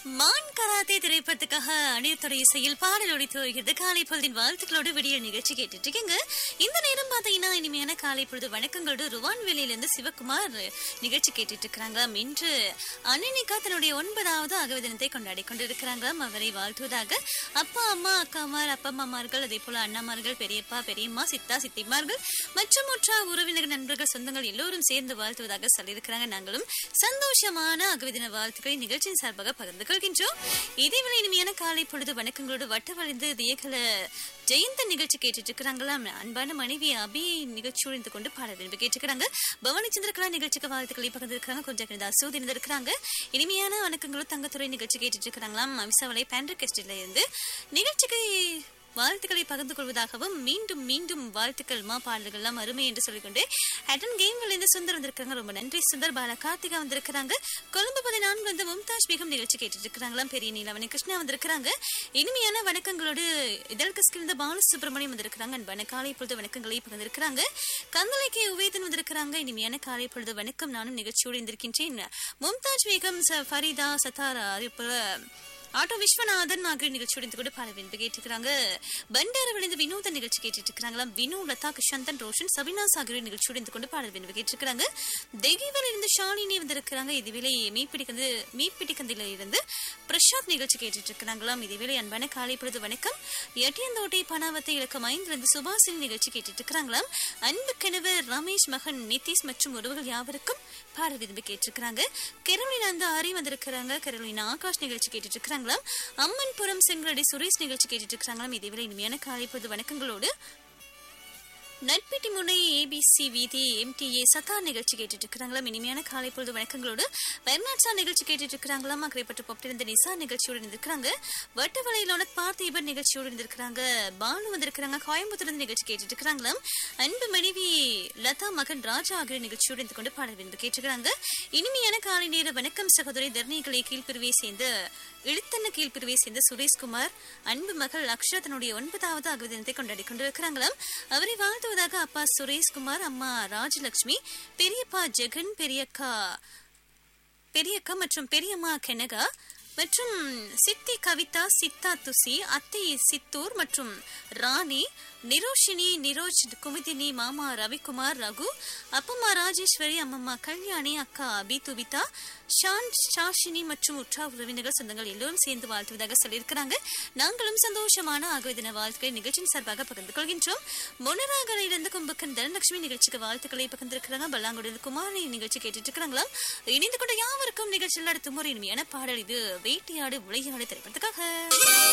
மான் கராத்தே திரைப்படத்துக்காக அணியத்துடைய இசையில் பாடல் ஒழித்து வருகிறது காலை பொழுதின் வாழ்த்துக்களோடு விடிய நிகழ்ச்சி கேட்டுட்டு இருக்கீங்க இந்த நேரம் பாத்தீங்கன்னா இனிமையான காலை பொழுது வணக்கங்களோடு ருவான் இருந்து சிவகுமார் நிகழ்ச்சி கேட்டுட்டு இருக்கிறாங்க இன்று அனினிகா தன்னுடைய ஒன்பதாவது அகவ தினத்தை கொண்டாடி கொண்டிருக்கிறாங்க அவரை வாழ்த்துவதாக அப்பா அம்மா அக்காமார் அப்பா அம்மாமார்கள் அதே போல அண்ணாமார்கள் பெரியப்பா பெரியம்மா சித்தா சித்திமார்கள் மற்றும் முற்றா உறவினர் நண்பர்கள் சொந்தங்கள் எல்லோரும் சேர்ந்து வாழ்த்துவதாக சொல்லியிருக்கிறாங்க நாங்களும் சந்தோஷமான அகவிதின வாழ்த்துக்களை நிகழ்ச்சியின் சார்பாக பகிர்ந்து கொள்கின்றோம் இதேவேளை இனிமையான காலை பொழுது வணக்கங்களோடு வட்ட வளைந்து தியகல ஜெயந்த நிகழ்ச்சி கேட்டுட்டு இருக்கிறாங்களாம் அன்பான மனைவி அபி நிகழ்ச்சியோடு இருந்து கொண்டு பாட விரும்பி கேட்டுக்கிறாங்க பவானி சந்திரகலா நிகழ்ச்சிக்கு வாழ்த்துக்களை பகிர்ந்திருக்கிறாங்க கொஞ்சம் கிட்ட அசூதி இருந்திருக்கிறாங்க இனிமையான வணக்கங்களும் தங்கத்துறை நிகழ்ச்சி கேட்டுட்டு இருக்கிறாங்களாம் அவிசாவளை பேண்ட்ரிகெஸ்டில இருந்து நிகழ்ச்சிக்கு வாழ்த்துக்களை பகிர்ந்து கொள்வதாகவும் மீண்டும் மீண்டும் வாழ்த்துக்கள் மா பாடல்கள்லாம் அருமை என்று சொல்லிக்கொண்டு ஹட்டன் கேம்கள் இருந்து சுந்தர் வந்திருக்காங்க ரொம்ப நன்றி சுந்தர் பாலா கார்த்திகா வந்திருக்கிறாங்க கொழும்பு பதினான்கு வந்து மும்தாஜ் பேகம் நிகழ்ச்சி கேட்டுட்டு இருக்கிறாங்களாம் பெரிய நீலவணி கிருஷ்ணா வந்திருக்கிறாங்க இனிமையான வணக்கங்களோடு இதழ்க்கு ஸ்கிருந்த பாலு சுப்பிரமணியம் வந்திருக்கிறாங்க அன்பான காலை பொழுது வணக்கங்களை பகிர்ந்திருக்கிறாங்க கந்தலைக்கு உவேதன் வந்திருக்கிறாங்க இனிமையான காலை பொழுது வணக்கம் நானும் நிகழ்ச்சியோடு இருந்திருக்கின்றேன் மும்தாஜ் பேகம் ச- ஃபரிதா சத்தாரா அதே போல ஆட்டோ விஸ்வநாதன் ஆகிய நிகழ்ச்சியோட கூட பாட விரும்பி கேட்டுக்கிறாங்க பண்டார விழுந்து வினோத நிகழ்ச்சி கேட்டுட்டு இருக்காங்களாம் வினு லதா கிஷந்தன் ரோஷன் சபினாஸ் ஆகியோர் நிகழ்ச்சியோட இருந்து கொண்டு பாட விரும்பி கேட்டிருக்கிறாங்க தெய்வீவில் இருந்து ஷாலினி வந்திருக்கிறாங்க இதுவேளை மீப்பிடிக்கந்து மீப்பிடிக்கந்தில இருந்து பிரசாத் நிகழ்ச்சி கேட்டுட்டு இருக்கிறாங்களாம் இதுவேளை அன்பான காலை பொழுது வணக்கம் எட்டியந்தோட்டை பணாவத்தை இலக்கம் ஐந்து இருந்து சுபாசினி நிகழ்ச்சி கேட்டுட்டு இருக்கிறாங்களாம் அன்பு கணவர் ரமேஷ் மகன் நிதிஷ் மற்றும் உறவுகள் யாவருக்கும் பாட விரும்பி கேட்டிருக்கிறாங்க கெரோலினா அந்த ஆரி வந்திருக்கிறாங்க கெரோலினா ஆகாஷ் நிகழ்ச்சி கேட்டுட்டு இருக்கிறாங்களாம் அம்மன்புரம் செங்கலடி சுரேஷ் நிகழ்ச்சி கேட்டுட்டு இருக்கிறாங்களாம் இதேவேளை இனிமையான காலை பொழுது வணக்கங்களோடு நட்பிட்டி முனை ஏபிசி வீதி எம்டிஏ சத்தா நிகழ்ச்சி கேட்டுட்டு இருக்கிறாங்களாம் இனிமையான காலை பொழுது வணக்கங்களோடு பெர்னாட்சா நிகழ்ச்சி கேட்டுட்டு இருக்கிறாங்களாம் அக்கறைப்பட்டு பொப்பிட்டிருந்த நிசா நிகழ்ச்சியோடு இருந்திருக்கிறாங்க வட்டவளையிலோட பார்த்திபன் நிகழ்ச்சியோடு இருந்திருக்கிறாங்க பானு வந்திருக்கிறாங்க கோயம்புத்தூர் இருந்து நிகழ்ச்சி கேட்டுட்டு இருக்கிறாங்களாம் அன்பு மனைவி லதா மகன் ராஜா ஆகிய நிகழ்ச்சியோடு இருந்து கொண்டு பாட விரும்பி கேட்டுக்கிறாங்க இனிமையான காலை நேர வணக்கம் சகோதரி தர்ணிகளை கீழ்பிரிவை சேர்ந்த இழுத்தன்ன கீழ்பிரிவை சேர்ந்த சுரேஷ்குமார் அன்பு மகள் அக்ஷா தன்னுடைய ஒன்பதாவது அகவ தினத்தை கொண்டாடி கொண்டிருக்கிறாங்களாம் அவரை வாழ்த்துவதாக அப்பா சுரேஷ்குமார் அம்மா ராஜலட்சுமி பெரியப்பா ஜெகன் பெரியக்கா பெரியக்கா மற்றும் பெரியம்மா கெனகா மற்றும் சித்தி கவிதா சித்தா துசி அத்தை சித்தூர் மற்றும் ராணி நிரோஷினி நிரோஜ் குமுதினி மாமா ரவிக்குமார் ரகு அப்பம்மா ராஜேஸ்வரி அம்மம்மா கல்யாணி அக்கா அபி துபிதா ஷான் ஷாஷினி மற்றும் உற்றா உறவினர்கள் சொந்தங்கள் எல்லோரும் சேர்ந்து வாழ்த்துவதாக சொல்லியிருக்கிறாங்க நாங்களும் சந்தோஷமான ஆகவே தின வாழ்த்துக்களை நிகழ்ச்சியின் சார்பாக பகிர்ந்து கொள்கின்றோம் மொனராகரையிலிருந்து கும்பக்கன் தனலட்சுமி நிகழ்ச்சிக்கு வாழ்த்துக்களை பகிர்ந்திருக்கிறாங்க பல்லாங்குடியில் குமாரி நிகழ்ச்சி கேட்டுட்டு இருக்கிறாங்களாம் இணைந்து கொண்ட யாவருக்கும் நிகழ்ச்சியில் அடுத்த முறை இனிமையான பாடல் இது வேட்டையாடு விளையாடு திரைப்படத்துக்காக